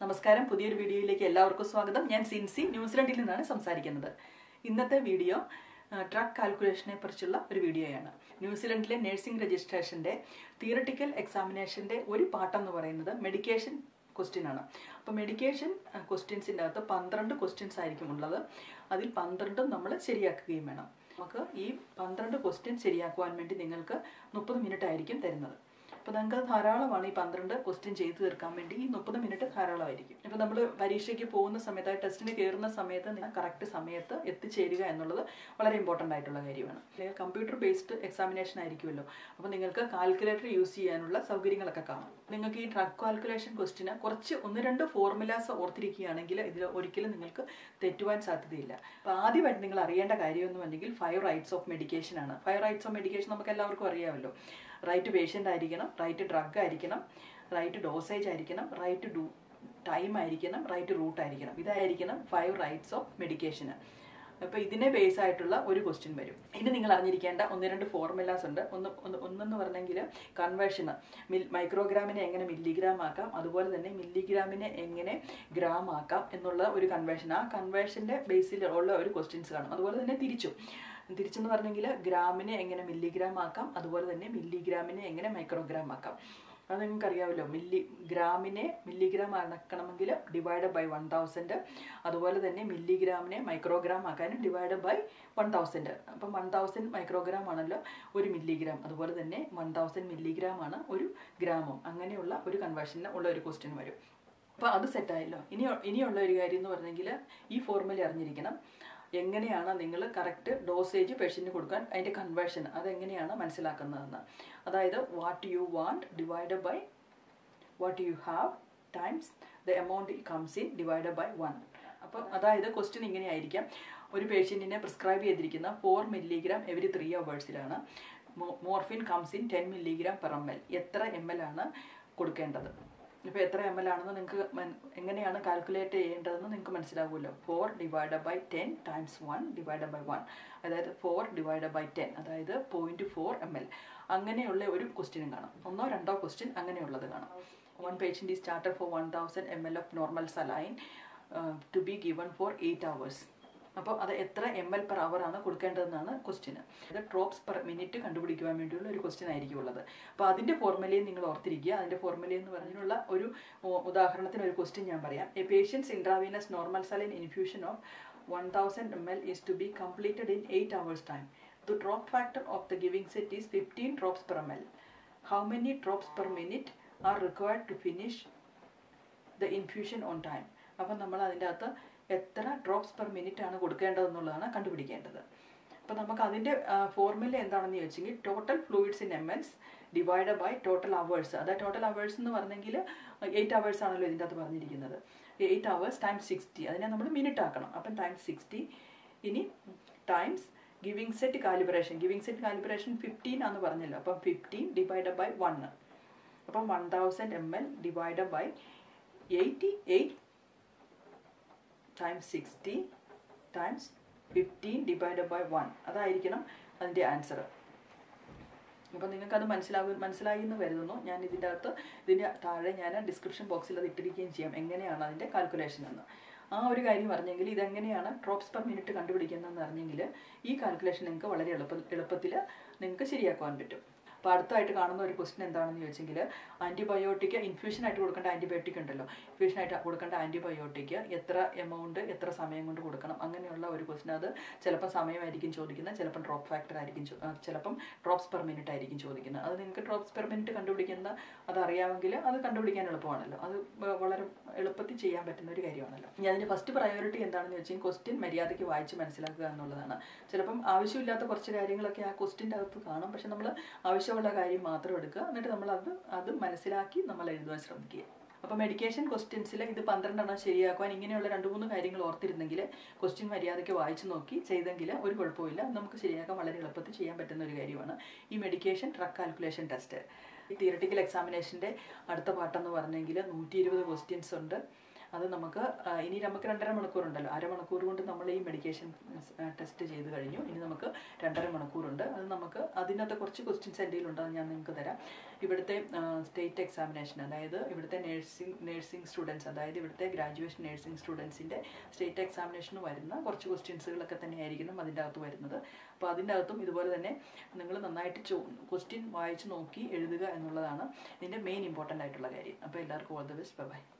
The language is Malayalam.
നമസ്കാരം പുതിയൊരു വീഡിയോയിലേക്ക് എല്ലാവർക്കും സ്വാഗതം ഞാൻ സിൻസി ന്യൂസിലൻഡിൽ നിന്നാണ് സംസാരിക്കുന്നത് ഇന്നത്തെ വീഡിയോ ട്രക്ക് കാൽക്കുലേഷനെ കുറിച്ചുള്ള ഒരു വീഡിയോയാണ് ന്യൂസിലൻഡിലെ നഴ്സിംഗ് രജിസ്ട്രേഷന്റെ തിയറട്ടിക്കൽ എക്സാമിനേഷന്റെ ഒരു പാഠം എന്ന് പറയുന്നത് മെഡിക്കേഷൻ ക്വസ്റ്റ്യൻ ആണ് അപ്പോൾ മെഡിക്കേഷൻ ക്വസ്റ്റ്യൻസിൻ്റെ അകത്ത് പന്ത്രണ്ട് ക്വസ്റ്റ്യൻസ് ആയിരിക്കും ഉള്ളത് അതിൽ പന്ത്രണ്ടും നമ്മൾ ശരിയാക്കുകയും വേണം നമുക്ക് ഈ പന്ത്രണ്ട് ക്വസ്റ്റ്യൻ ശരിയാക്കുവാൻ വേണ്ടി നിങ്ങൾക്ക് മുപ്പത് മിനിറ്റ് ആയിരിക്കും തരുന്നത് അപ്പോൾ നിങ്ങൾക്ക് ധാരാളമാണ് ഈ പന്ത്രണ്ട് ക്വസ്റ്റ്യൻ ചെയ്തു തീർക്കാൻ വേണ്ടി ഈ മുപ്പത് മിനിറ്റ് ധാരാളമായിരിക്കും ഇപ്പോൾ നമ്മൾ പരീക്ഷയ്ക്ക് പോകുന്ന സമയത്ത് ടെസ്റ്റിന് കയറുന്ന സമയത്ത് നിങ്ങൾ കറക്റ്റ് സമയത്ത് എത്തിച്ചേരുക എന്നുള്ളത് വളരെ ഇമ്പോർട്ടൻ്റ് ആയിട്ടുള്ള കാര്യമാണ് കമ്പ്യൂട്ടർ ബേസ്ഡ് എക്സാമിനേഷൻ ആയിരിക്കുമല്ലോ അപ്പോൾ നിങ്ങൾക്ക് കാൽക്കുലേറ്റർ യൂസ് ചെയ്യാനുള്ള സൗകര്യങ്ങളൊക്കെ കാണും നിങ്ങൾക്ക് ഈ ട്രക്ക് കാൽക്കുലേഷൻ ക്വസ്റ്റിന് കുറച്ച് ഒന്ന് രണ്ട് ഫോർമുലാസ് ഓർത്തിരിക്കുകയാണെങ്കിൽ ഇതിൽ ഒരിക്കലും നിങ്ങൾക്ക് തെറ്റുവാൻ സാധ്യതയില്ല അപ്പോൾ ആദ്യമായിട്ട് നിങ്ങൾ അറിയേണ്ട കാര്യമൊന്നുമുണ്ടെങ്കിൽ ഫൈവ് റൈറ്റ്സ് ഓഫ് മെഡിക്കേഷൻ ആണ് ഫൈവ് റൈറ്റ്സ് ഓഫ് മെഡിക്കേഷൻ നമുക്ക് എല്ലാവർക്കും അറിയാമല്ലോ റൈറ്റ് പേഷ്യൻ്റ് ആയിരിക്കണം റൈറ്റ് ഡ്രഗ് ആയിരിക്കണം റൈറ്റ് ഡോസേജ് ആയിരിക്കണം റൈറ്റ് ഡു ടൈം ആയിരിക്കണം റൈറ്റ് റൂട്ട് ആയിരിക്കണം ഇതായിരിക്കണം ഫൈവ് റൈറ്റ്സ് ഓഫ് മെഡിക്കേഷന് അപ്പോൾ ഇതിനെ ബേസ് ആയിട്ടുള്ള ഒരു ക്വസ്റ്റ്യൻ വരും ഇനി നിങ്ങൾ അറിഞ്ഞിരിക്കേണ്ട ഒന്ന് രണ്ട് ഫോർമുലാസ് ഉണ്ട് ഒന്ന് ഒന്ന് ഒന്നെന്ന് പറഞ്ഞെങ്കിൽ കൺവേർഷൻ മിൽ മൈക്രോഗ്രാമിനെ എങ്ങനെ മില്ലിഗ്രാം ആക്കാം അതുപോലെ തന്നെ മില്ലിഗ്രാമിനെ എങ്ങനെ ഗ്രാം ആക്കാം എന്നുള്ള ഒരു കൺവേർഷൻ ആ കൺവേർഷൻ്റെ ബേസിൽ ഉള്ള ഒരു ക്വസ്റ്റ്യൻസ് കാണും അതുപോലെ തന്നെ തിരിച്ചും തിരിച്ചെന്ന് പറഞ്ഞെങ്കിൽ ഗ്രാമിനെ എങ്ങനെ മില്ലിഗ്രാം ആക്കാം അതുപോലെ തന്നെ മില്ലിഗ്രാമിനെ എങ്ങനെ മൈക്രോഗ്രാം ആക്കാം അത് നിങ്ങൾക്ക് അറിയാമല്ലോ മില്ലി ഗ്രാമിനെ മില്ലിഗ്രാം ആക്കണമെങ്കിൽ ഡിവൈഡ് ബൈ വൺ തൗസൻഡ് അതുപോലെ തന്നെ മില്ലിഗ്രാമിനെ മൈക്രോഗ്രാം ആക്കാനും ഡിവൈഡ് ബൈ വൺ തൗസൻഡ് അപ്പം വൺ തൗസൻഡ് മൈക്രോഗ്രാം ആണല്ലോ ഒരു മില്ലിഗ്രാം അതുപോലെ തന്നെ വൺ തൗസൻഡ് മില്ലിഗ്രാം ആണ് ഒരു ഗ്രാമും അങ്ങനെയുള്ള ഒരു കൺവേർഷന് ഉള്ള ഒരു ക്വസ്റ്റ്യൻ വരും അപ്പോൾ അത് സെറ്റായല്ലോ ഇനി ഇനിയുള്ള ഒരു കാര്യം എന്ന് പറഞ്ഞെങ്കിൽ ഈ ഫോർമുല അറിഞ്ഞിരിക്കണം എങ്ങനെയാണ് നിങ്ങൾ കറക്റ്റ് ഡോസേജ് പേഷ്യൻറ്റിന് കൊടുക്കാൻ അതിൻ്റെ കൺവേർഷൻ അതെങ്ങനെയാണ് മനസ്സിലാക്കുന്നതെന്ന് അതായത് what you want divide by what you have times the amount comes in divide by one അപ്പോൾ അതായത് ക്വസ്റ്റ്യൻ ഇങ്ങനെയായിരിക്കാം ഒരു പേഷ്യൻറ്റിനെ പ്രിസ്ക്രൈബ് ചെയ്തിരിക്കുന്ന ഫോർ മില്ലിഗ്രാം എവരി ത്രീ അവേഴ്സിലാണ് morphine comes in ten milligram per M L എത്ര എം എൽ ആണ് കൊടുക്കേണ്ടത് ഇപ്പോൾ എത്ര എം എൽ ആണെന്ന് നിങ്ങൾക്ക് എങ്ങനെയാണ് കാൽക്കുലേറ്റ് ചെയ്യേണ്ടതെന്ന് നിങ്ങൾക്ക് മനസ്സിലാവുമല്ലോ four divide by ten times one divide by one അതായത് ഫോർ ഡിവൈഡ് ബൈ ടെൻ അതായത് പോയിന്റ് ഫോർ എം എൽ അങ്ങനെയുള്ള ഒരു ക്വസ്റ്റ്യനും കാണാം ഒന്നോ രണ്ടോ ക്വസ്റ്റ്യൻ അങ്ങനെയുള്ളത് കാണാം one patient is started for one thousand M L of normal saline to be given for eight hours അപ്പോൾ അത് എത്ര എം എൽ പെർ അവർ ആണ് കൊടുക്കേണ്ടതെന്നാണ് ക്വസ്റ്റ്യന് അത് ഡ്രോപ്സ് പെർ മിനിറ്റ് കണ്ടുപിടിക്കുവാൻ വേണ്ടിയുള്ള ഒരു ക്വസ്റ്റ്യൻ ആയിരിക്കും ഉള്ളത് അപ്പോൾ അതിൻ്റെ ഫോർമുലയും നിങ്ങൾ ഓർത്തിരിക്കുക അതിൻ്റെ ഫോർമുല എന്ന് പറഞ്ഞുള്ള ഒരു ഉദാഹരണത്തിന് ഒരു ക്വസ്റ്റ്യൻ ഞാൻ പറയാം a patient's intravenous normal saline infusion of one thousand M L is to be completed in eight hours time the drop factor of the giving set is fifteen drops per M L how many drops per minute are required to finish the infusion on time അപ്പം നമ്മൾ അതിൻ്റെ അകത്ത് എത്ര ഡ്രോപ്സ് പെർ മിനിറ്റ് ആണ് കൊടുക്കേണ്ടതെന്നുള്ളതാണ് കണ്ടുപിടിക്കേണ്ടത് അപ്പോൾ നമുക്ക് അതിൻ്റെ ഫോർമുല എന്താണെന്ന് ചോദിച്ചെങ്കിൽ total fluids in M Ls divide by total hours അതായത് ടോട്ടൽ അവേഴ്സ് എന്ന് പറഞ്ഞെങ്കിൽ എയ്റ്റ് അവേഴ്സ് ആണല്ലോ ഇതിൻ്റെ അകത്ത് പറഞ്ഞിരിക്കുന്നത് എയ്റ്റ് അവേഴ്സ് ടൈംസ് സിക്സ്റ്റി അതിനെ നമ്മൾ മിനിറ്റ് ആക്കണം അപ്പം ടൈംസ് സിക്സ്റ്റി ഇനി times giving set calibration giving set calibration fifteen ആണെന്ന് പറഞ്ഞല്ലോ അപ്പം ഫിഫ്റ്റീൻ ഡിവൈഡ് ബൈ വൺ അപ്പം one thousand M L divide by eighty eight times sixty times fifteen divide by one അതായിരിക്കണം അതിൻ്റെ ആൻസർ അപ്പോൾ നിങ്ങൾക്കത് മനസ്സിലാകും മനസ്സിലായി എന്ന് കരുതുന്നു ഞാൻ ഇതിൻ്റെ അകത്ത് ഇതിൻ്റെ താഴെ ഞാൻ ഡിസ്ക്രിപ്ഷൻ ബോക്സിൽ അത് ഇട്ടിരിക്കുകയും ചെയ്യാം എങ്ങനെയാണ് അതിൻ്റെ കാൽക്കുലേഷൻ എന്ന് ആ ഒരു കാര്യം അറിഞ്ഞെങ്കിൽ ഇതെങ്ങനെയാണ് ഡ്രോപ്സ് പെർ മിനിറ്റ് കണ്ടുപിടിക്കുന്നതെന്ന് അറിഞ്ഞെങ്കിൽ ഈ കാൽക്കുലേഷൻ നിങ്ങൾക്ക് വളരെ എളുപ്പ എളുപ്പത്തിൽ നിങ്ങൾക്ക് ശരിയാക്കുവാൻ പറ്റും അപ്പോൾ അടുത്തായിട്ട് കാണുന്ന ഒരു ക്വസ്റ്റൻ എന്താണെന്ന് ചോദിച്ചെങ്കിൽ ആൻറ്റിബയോട്ടിക് ഇൻഫ്യൂഷൻ ആയിട്ട് കൊടുക്കേണ്ട ആൻറ്റിബയോട്ടിക് ഉണ്ടല്ലോ ഇൻഫ്യൂഷൻ ആയിട്ട് കൊടുക്കേണ്ട ആൻറ്റിബയോട്ടിക് എത്ര എമൗണ്ട് എത്ര സമയം കൊണ്ട് കൊടുക്കണം അങ്ങനെയുള്ള ഒരു ക്വസ്റ്റൻ അത് ചിലപ്പോൾ സമയമായിരിക്കും ചോദിക്കുന്നത് ചിലപ്പം ഡ്രോപ്പ് ഫാക്ടർ ആയിരിക്കും ചിലപ്പം ഡ്രോപ്സ് പെർ മിനിറ്റ് ആയിരിക്കും ചോദിക്കുന്നത് അത് നിങ്ങൾക്ക് ഡ്രോപ്സ് പെർ മിനിറ്റ് കണ്ടുപിടിക്കുന്ന അത് അറിയാമെങ്കിൽ അത് കണ്ടുപിടിക്കാൻ എളുപ്പമാണല്ലോ അത് വളരെ എളുപ്പത്തിൽ ചെയ്യാൻ പറ്റുന്ന ഒരു കാര്യമാണല്ലോ ഇനി അതിൻ്റെ ഫസ്റ്റ് പ്രയോറിറ്റി എന്താണെന്ന് വെച്ചാൽ ക്വസ്റ്റ്യൻ മര്യാദയ്ക്ക് വായിച്ച് മനസ്സിലാക്കുക എന്നുള്ളതാണ് ചിലപ്പം ആവശ്യമില്ലാത്ത കുറച്ച് കാര്യങ്ങളൊക്കെ ആ ക്വസ്റ്റ്യൻ്റെ അകത്ത് കാണും പക്ഷെ നമ്മൾ ആവശ്യം ആവശ്യമുള്ള കാര്യം മാത്രം എടുക്കുക എന്നിട്ട് നമ്മൾ അത് അത് മനസ്സിലാക്കി നമ്മൾ എഴുതുവാൻ ശ്രമിക്കുക അപ്പോൾ മെഡിക്കേഷൻ ക്വസ്റ്റ്യൻസിൽ ഇത് പന്ത്രണ്ടെണ്ണം ശരിയാക്കുവാൻ ഇങ്ങനെയുള്ള രണ്ട് മൂന്ന് കാര്യങ്ങൾ ഓർത്തിരുന്നെങ്കിൽ ക്വസ്റ്റ്യൻ മര്യാദയ്ക്ക് വായിച്ചു നോക്കി ചെയ്തെങ്കിൽ ഒരു കുഴപ്പമില്ല നമുക്ക് ശരിയാക്കാൻ വളരെ എളുപ്പത്തിൽ ചെയ്യാൻ പറ്റുന്ന ഒരു കാര്യമാണ് ഈ മെഡിക്കേഷൻ ട്രക്ക് കാൽക്കുലേഷൻ ടെസ്റ്റ് ഈ തിയറട്ടിക്കൽ എക്സാമിനേഷൻ്റെ അടുത്ത പാട്ടെന്ന് പറഞ്ഞെങ്കിൽ നൂറ്റി ഇരുപത് ക്വസ്റ്റ്യൻസ് ഉണ്ട് അത് നമുക്ക് ആ, ഇനി നമുക്ക് രണ്ടര മണിക്കൂറുണ്ടല്ലോ അരമണിക്കൂർ കൊണ്ട് നമ്മൾ ഈ മെഡിക്കേഷൻ ടെസ്റ്റ് ചെയ്ത് കഴിഞ്ഞു ഇനി നമുക്ക് രണ്ടര മണിക്കൂറുണ്ട് അത് നമുക്ക് അതിനകത്ത് കുറച്ച് ക്വസ്റ്റ്യൻസ് എൻ്റെ കയ്യിലുണ്ട് അത് ഞാൻ നിങ്ങൾക്ക് തരാം ഇവിടുത്തെ സ്റ്റേറ്റ് എക്സാമിനേഷൻ അതായത് ഇവിടുത്തെ നേഴ്സിംഗ് നേഴ്സിംഗ് സ്റ്റുഡൻസ് അതായത് ഇവിടുത്തെ ഗ്രാജുവേഷൻ നേഴ്സിംഗ് സ്റ്റുഡൻസിൻ്റെ സ്റ്റേറ്റ് എക്സാമിനേഷന് വരുന്ന കുറച്ച് ക്വസ്റ്റ്യൻസുകളൊക്കെ തന്നെ ആയിരിക്കണം അതിൻ്റെ അകത്ത് വരുന്നത് അപ്പോൾ അതിൻ്റെ അകത്തും ഇതുപോലെ തന്നെ നിങ്ങൾ നന്നായിട്ട് ചോ ക്വസ്റ്റ്യൻ വായിച്ച് നോക്കി എഴുതുക എന്നുള്ളതാണ് ഇതിൻ്റെ മെയിൻ ഇമ്പോർട്ടൻ്റ് ആയിട്ടുള്ള കാര്യം അപ്പോൾ എല്ലാവർക്കും ഓൾ ദ ബെസ്റ്റ് ബൈ